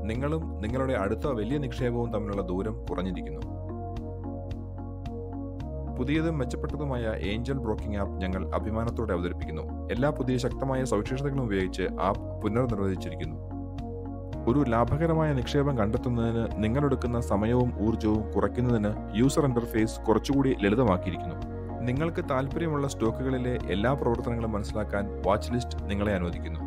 നിങ്ങളും നിങ്ങളുടെ അടുത്ത വലിയ നിക്ഷേപവും തമ്മിലുള്ള ദൂരം കുറഞ്ഞിരിക്കുന്നു പുതിയതും മെച്ചപ്പെട്ടതുമായ ഏഞ്ചൽ ബ്രോക്കിംഗ് ആപ്പ് ഞങ്ങൾ അഭിമാനത്തോടെ അവതരിപ്പിക്കുന്നു എല്ലാ പുതിയ ശക്തമായ സവിശേഷതകളും ഉപയോഗിച്ച് ആപ്പ് പുനർനിർവചിച്ചിരിക്കുന്നു ഒരു ലാഭകരമായ നിക്ഷേപം കണ്ടെത്തുന്നതിന് നിങ്ങളെടുക്കുന്ന സമയവും ഊർജവും കുറയ്ക്കുന്നതിന് യൂസർ ഇന്റർഫേസ് കുറച്ചുകൂടി ലളിതമാക്കിയിരിക്കുന്നു നിങ്ങൾക്ക് താൽപ്പര്യമുള്ള സ്റ്റോക്കുകളിലെ എല്ലാ പ്രവർത്തനങ്ങളും മനസ്സിലാക്കാൻ വാച്ച് ലിസ്റ്റ് നിങ്ങളെ അനുവദിക്കുന്നു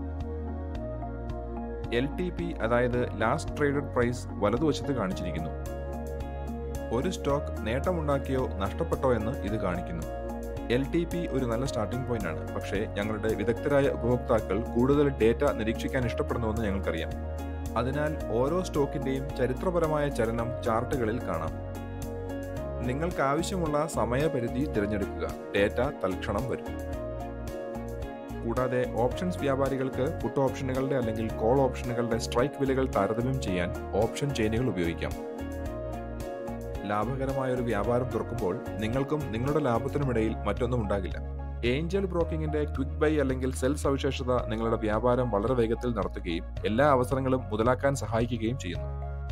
എൽ ടി പി അതായത് ലാസ്റ്റ് ട്രേഡഡ് പ്രൈസ് വലതുവശത്ത് കാണിച്ചിരിക്കുന്നു ഒരു സ്റ്റോക്ക് നേട്ടമുണ്ടാക്കിയോ നഷ്ടപ്പെട്ടോ എന്ന് ഇത് കാണിക്കുന്നു എൽ ടി പി ഒരു നല്ല സ്റ്റാർട്ടിംഗ് പോയിന്റ് ആണ് പക്ഷേ ഞങ്ങളുടെ വിദഗ്ധരായ ഉപഭോക്താക്കൾ കൂടുതൽ ഡേറ്റ നിരീക്ഷിക്കാൻ ഇഷ്ടപ്പെടുന്നുവെന്ന് ഞങ്ങൾക്കറിയാം അതിനാൽ ഓരോ സ്റ്റോക്കിന്റെയും ചരിത്രപരമായ ചലനം ചാർട്ടുകളിൽ കാണാം നിങ്ങൾക്ക് ആവശ്യമുള്ള സമയപരിധി തിരഞ്ഞെടുക്കുക ഡേറ്റ തൽക്ഷണം വരും കൂടാതെ ഓപ്ഷൻസ് വ്യാപാരികൾക്ക് പുട്ട് ഓപ്ഷനുകളുടെ അല്ലെങ്കിൽ കോൾ ഓപ്ഷനുകളുടെ സ്ട്രൈക്ക് വിലകൾ താരതമ്യം ചെയ്യാൻ ഓപ്ഷൻ ചെയിനുകൾ ഉപയോഗിക്കാം ലാഭകരമായ ഒരു വ്യാപാരം തുറക്കുമ്പോൾ നിങ്ങൾക്കും നിങ്ങളുടെ ലാഭത്തിനുമിടയിൽ മറ്റൊന്നും ഉണ്ടാകില്ല ഏഞ്ചൽ ബ്രോക്കിംഗിന്റെ ക്വിക്ക് ബൈ അല്ലെങ്കിൽ സെൽ സവിശേഷത നിങ്ങളുടെ വ്യാപാരം വളരെ വേഗത്തിൽ നടത്തുകയും എല്ലാ അവസരങ്ങളും മുതലാക്കാൻ സഹായിക്കുകയും ചെയ്യുന്നു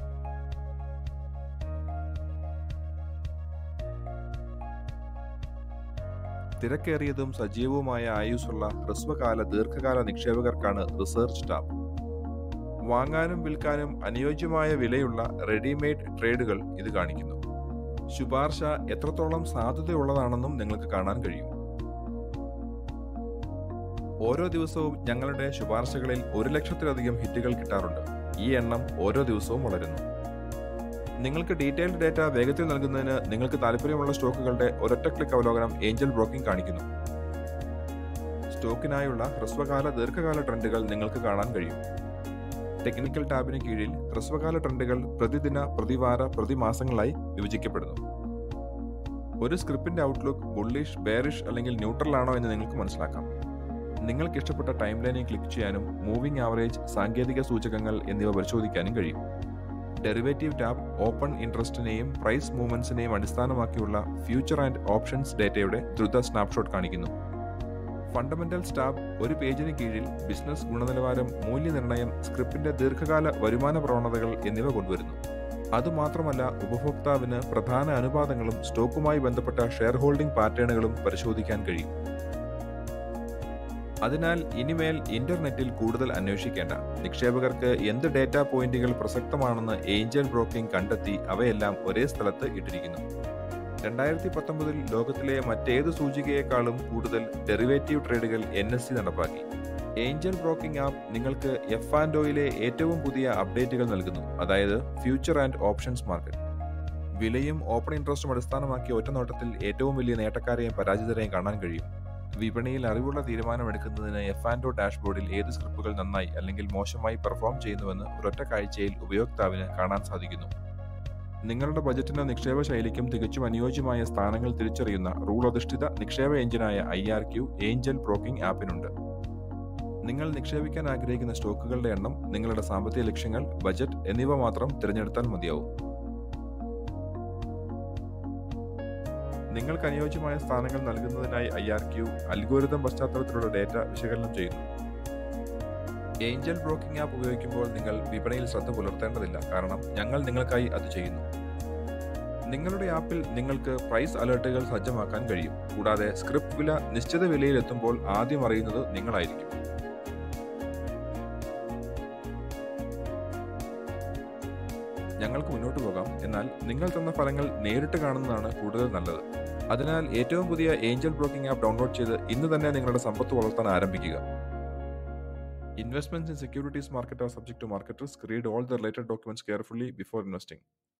തിരക്കേറിയതും സജീവവുമായ ആയുസ്സുള്ള ഹ്രസ്വകാല ദീർഘകാല നിക്ഷേപകർക്കാണ് റിസർച്ച് ടാബ് വാങ്ങാനും വിൽക്കാനും അനുയോജ്യമായ വിലയുള്ള റെഡിമെയ്ഡ് ട്രേഡുകൾ ഇത് കാണിക്കുന്നു ശുപാർശ എത്രത്തോളം സാധ്യതയുള്ളതാണെന്നും നിങ്ങൾക്ക് കാണാൻ കഴിയും ഓരോ ദിവസവും ഞങ്ങളുടെ ശുപാർശകളിൽ ഒരു ലക്ഷത്തിലധികം ഹിറ്റുകൾ കിട്ടാറുണ്ട് ഈ എണ്ണം ഓരോ ദിവസവും വളരുന്നു നിങ്ങൾക്ക് ഡീറ്റെയിൽഡ് ഡേറ്റ വേഗത്തിൽ നൽകുന്നതിന് നിങ്ങൾക്ക് താല്പര്യമുള്ള സ്റ്റോക്കുകളുടെ ഒരൊറ്റ ക്ലിക്ക് അവലോകനം ഏഞ്ചൽ ബ്രോക്കിംഗ് കാണിക്കുന്നു സ്റ്റോക്കിനായുള്ള ഹ്രസ്വകാല ദീർഘകാല ട്രെൻഡുകൾ നിങ്ങൾക്ക് കാണാൻ കഴിയും ടെക്നിക്കൽ ടാബിന് കീഴിൽ ഹ്രസ്വകാല ട്രെൻഡുകൾ പ്രതിദിന പ്രതിവാര പ്രതിമാസങ്ങളായി വിഭജിക്കപ്പെടുന്നു ഒരു സ്ക്രിപ്റ്റിന്റെ ഔട്ട്ലുക്ക് ബുള്ളിഷ് ബെയറിഷ് അല്ലെങ്കിൽ ന്യൂട്രൽ ആണോ എന്ന് നിങ്ങൾക്ക് മനസ്സിലാക്കാം നിങ്ങൾക്ക് ഇഷ്ടപ്പെട്ട ടൈം ലൈനിൽ ക്ലിക്ക് ചെയ്യാനും മൂവിംഗ് ആവറേജ് സാങ്കേതിക സൂചകങ്ങൾ എന്നിവ പരിശോധിക്കാനും കഴിയും ഡെറിവേറ്റീവ് ടാബ് ഓപ്പൺ ഇൻട്രസ്റ്റിനെയും പ്രൈസ് മൂവ്മെന്റ്സിനെയും അടിസ്ഥാനമാക്കിയുള്ള ഫ്യൂച്ചർ ആൻഡ് ഓപ്ഷൻസ് ഡേറ്റയുടെ ദ്രുത സ്നാപ്ഷോട്ട് കാണിക്കുന്നു ഫണ്ടമെന്റൽസ് ടാബ് ഒരു പേജിന് കീഴിൽ ബിസിനസ് ഗുണനിലവാരം മൂല്യനിർണ്ണയം സ്ക്രിപ്റ്റിന്റെ ദീർഘകാല വരുമാന പ്രവണതകൾ എന്നിവ കൊണ്ടുവരുന്നു അതുമാത്രമല്ല ഉപഭോക്താവിന് പ്രധാന അനുപാതങ്ങളും സ്റ്റോക്കുമായി ബന്ധപ്പെട്ട ഷെയർ ഹോൾഡിംഗ് പാറ്റേണുകളും പരിശോധിക്കാൻ കഴിയും അതിനാൽ ഇനിമേൽ ഇന്റർനെറ്റിൽ കൂടുതൽ അന്വേഷിക്കേണ്ട നിക്ഷേപകർക്ക് എന്ത് ഡേറ്റാ പോയിന്റുകൾ പ്രസക്തമാണെന്ന് ഏഞ്ചൽ ബ്രോക്കിംഗ് കണ്ടെത്തി അവയെല്ലാം ഒരേ സ്ഥലത്ത് ഇട്ടിരിക്കുന്നു രണ്ടായിരത്തി പത്തൊമ്പതിൽ ലോകത്തിലെ മറ്റേത് സൂചികയെക്കാളും കൂടുതൽ ഡെറിവേറ്റീവ് ട്രേഡുകൾ എൻ എസ് സി നടപ്പാക്കി ഏഞ്ചൽ ബ്രോക്കിംഗ് ആപ്പ് നിങ്ങൾക്ക് എഫ് ആൻഡ് ഒയിലെ ഏറ്റവും പുതിയ അപ്ഡേറ്റുകൾ നൽകുന്നു അതായത് ഫ്യൂച്ചർ ആൻഡ് ഓപ്ഷൻസ് മാർക്കറ്റ് വിലയും ഓപ്പൺ ഇൻട്രസ്റ്റും അടിസ്ഥാനമാക്കി ഒറ്റനോട്ടത്തിൽ ഏറ്റവും വലിയ നേട്ടക്കാരെയും പരാജിതരെയും കാണാൻ കഴിയും വിപണിയിൽ അറിവുള്ള തീരുമാനമെടുക്കുന്നതിന് എഫ് ആൻഡ് ഒ ഡാഷ്ബോർഡിൽ ഏത് സ്ക്രിപ്പുകൾ നന്നായി അല്ലെങ്കിൽ മോശമായി പെർഫോം ചെയ്യുന്നുവെന്ന് ഒരൊറ്റ കാഴ്ചയിൽ ഉപയോക്താവിന് കാണാൻ സാധിക്കുന്നു നിങ്ങളുടെ ബജറ്റിനോ നിക്ഷേപ ശൈലിക്കും തികച്ചും അനുയോജ്യമായ സ്ഥാനങ്ങൾ തിരിച്ചറിയുന്ന റൂൾ അധിഷ്ഠിത നിക്ഷേപ എഞ്ചിനായ I R Q Angel broking ആപ്പിനുണ്ട് നിങ്ങൾ നിക്ഷേപിക്കാൻ ആഗ്രഹിക്കുന്ന സ്റ്റോക്കുകളുടെ എണ്ണം നിങ്ങളുടെ സാമ്പത്തിക ലക്ഷ്യങ്ങൾ ബജറ്റ് എന്നിവ മാത്രം തിരഞ്ഞെടുത്താൽ മതിയാവും നിങ്ങൾക്ക് അനുയോജ്യമായ സ്ഥാനങ്ങൾ നൽകുന്നതിനായി ഐ ആർ ക്യു അൽഗോരിതം പശ്ചാത്തലത്തിലുള്ള ഡേറ്റ വിശകലനം ചെയ്യുന്നു ഏഞ്ചൽ ബ്രോക്കിംഗ് ആപ്പ് ഉപയോഗിക്കുമ്പോൾ നിങ്ങൾ വിപണിയിൽ ശ്രദ്ധ പുലർത്തേണ്ടതില്ല കാരണം ഞങ്ങൾ നിങ്ങൾക്കായി അത് ചെയ്യുന്നു നിങ്ങളുടെ ആപ്പിൽ നിങ്ങൾക്ക് പ്രൈസ് അലർട്ടുകൾ സജ്ജമാക്കാൻ കഴിയും കൂടാതെ സ്ക്രിപ്റ്റ് വില നിശ്ചിത വിലയിൽ എത്തുമ്പോൾ ആദ്യം അറിയുന്നത് നിങ്ങളായിരിക്കും ഞങ്ങൾക്ക് മുന്നോട്ട് പോകാം എന്നാൽ നിങ്ങൾ തന്ന ഫലങ്ങൾ നേരിട്ട് കാണുന്നതാണ് കൂടുതൽ നല്ലത് അതിനാൽ ഏറ്റവും പുതിയ ഏഞ്ചൽ ബ്രോക്കിംഗ് ആപ്പ് ഡൗൺലോഡ് ചെയ്ത് ഇന്ന് തന്നെ നിങ്ങളുടെ സമ്പത്ത് വളർത്താൻ ആരംഭിക്കുക Investments in securities market are subject to market risk. Read all the related documents carefully before investing.